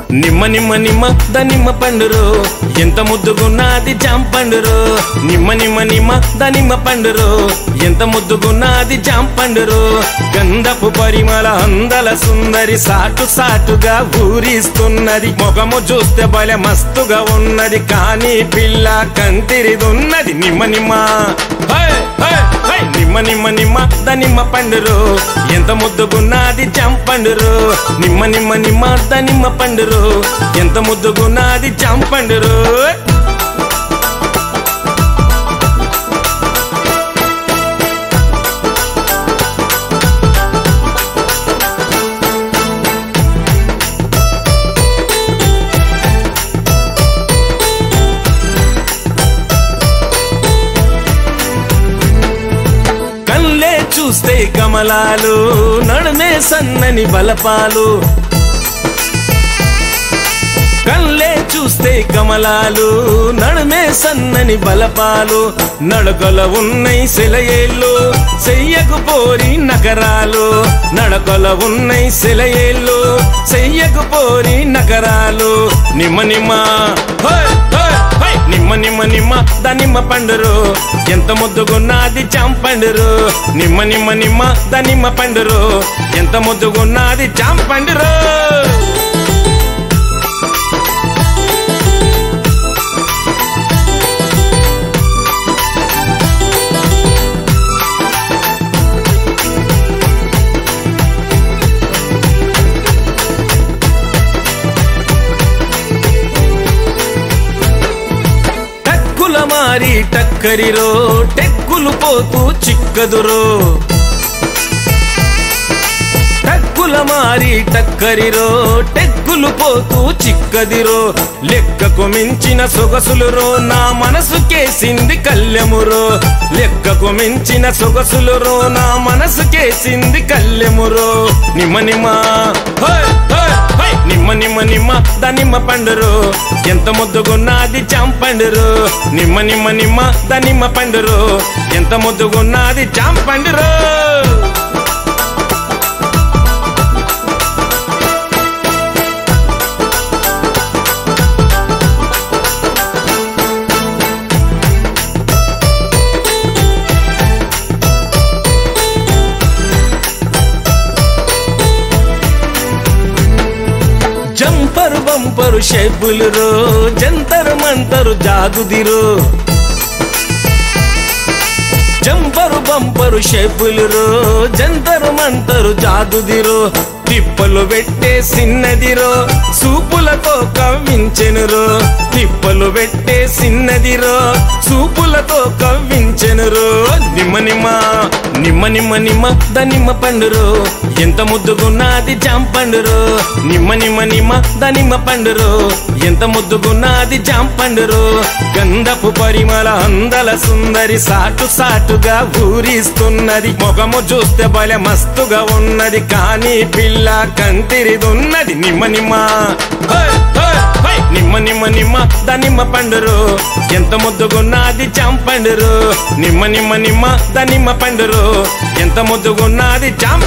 నిమ్మ నిమ్మ నిమ్మ ద నిమ్మ పండురు ఎంత ముద్దుగున్నది జాంపండురు నిమ్మ నిమ్మ నిమ్మ ద నిమ్మ పండురు ఎంత ముద్దుగున్నది జాంపండురు గంధపు పరిమళ అందల సుందరి సాటు సాటుగా ఊరిస్తున్నది మొగము చూస్తే భలే మస్తుగా ఉన్నది కానీ పిల్ల కంతిరిదున్నది నిమ్మ నిమ్మ హే, హే, హే, నిమ్మ నిమ్మ నిమ్మ ద నిమ్మ పండురు ఎంత ముద్దుగున్నది చంపండురు నిమ్మ నిమ్మ నిమ్మ ద నిమ్మ పండురు ఎంత ముద్దుగున్నది చంపండురు కళ్ళే చూస్తే కమలాలు నడుమే సన్నని బలపాలు కళ్ళే చూస్తే కమలాలు నడుమే సన్నని బలపాలు నడకల ఉన్నై సెలయేళ్ళు చెయ్యకు పోరి నగరాలు నడకల ఉన్నై సెలయేళ్ళు చెయ్యకు పోరి నగరాలు నిమ్మ నిమ్మ హోయ్, హోయ్, హోయ్. నిమ్మ నిమ్మ నిమ్మ ద నిమ్మ పండురు ఎంత ముద్దుగున్నది చాంపండురు నిమ్మ నిమ్మ నిమ్మ ద నిమ్మ పండురు ఎంత ముద్దుగున్నది చాంపండురు టక్కుల మారి టక్కరిరో టెక్కులు పోతూ చిక్కదురో టక్కుల మారి టక్కరిరో టెక్కులు పోతూ చిక్కదిరో లెక్కకు మించిన సొగసులురో నా మనసుకేసింది కళ్ళెమురో లెక్కకు మించిన సొగసులురో నా మనసుకేసింది కళ్ళెమురో నిమ్మ నిమ్మ హోయ్, హోయ్, హోయ్. నిమ్మ నిమ్మ నిమ్మ ద నిమ్మ పండురు ఎంత ముద్దుగున్నది చాంపండురు నిమ్మ నిమ్మ నిమ్మ ద నిమ్మ పండురు ఎంత ముద్దుగున్నది చాంపండురు జంపరు బంపరు షేపులు రో జంతరు మంతరు జాదుదిరో జంపరు బంపరు షేపులు రో జంతరు మంతరు జాదుదిరో తిప్పలు పెట్టే సిన్నదిరో సూపులతో కవ్వించెనురో తిప్పలు పెట్టే సిన్నదిరో సూపులతో కవ్వించెనురో నిమ్మ నిమ్మ నిమ్మ నిమ్మ నిమ్మ ద నిమ్మ పండురు ఎంత ముద్దుగున్నది జాంపండురు నిమ్మ నిమ్మ నిమ్మ ద నిమ్మ పండురు ఎంత ముద్దుగున్నది జాంపండురు గంధపు పరిమళ అందల సుందరి సాటు సాటుగా ఊరిస్తున్నది మొగము చూస్తే భలే మస్తుగా ఉన్నది కానీ పిల్ల కంతిరిదున్నది నిమ్మ నిమ్మ హోయ్, హోయ్, హోయ్. నిమ్మ నిమ్మ నిమ్మ ద నిమ్మ పండురు ఎంత ముద్దుగున్నది చాంపండురు నిమ్మ నిమ్మ నిమ్మ ద నిమ్మ పండురు ఎంత ముద్దుగున్నది చాంపండురు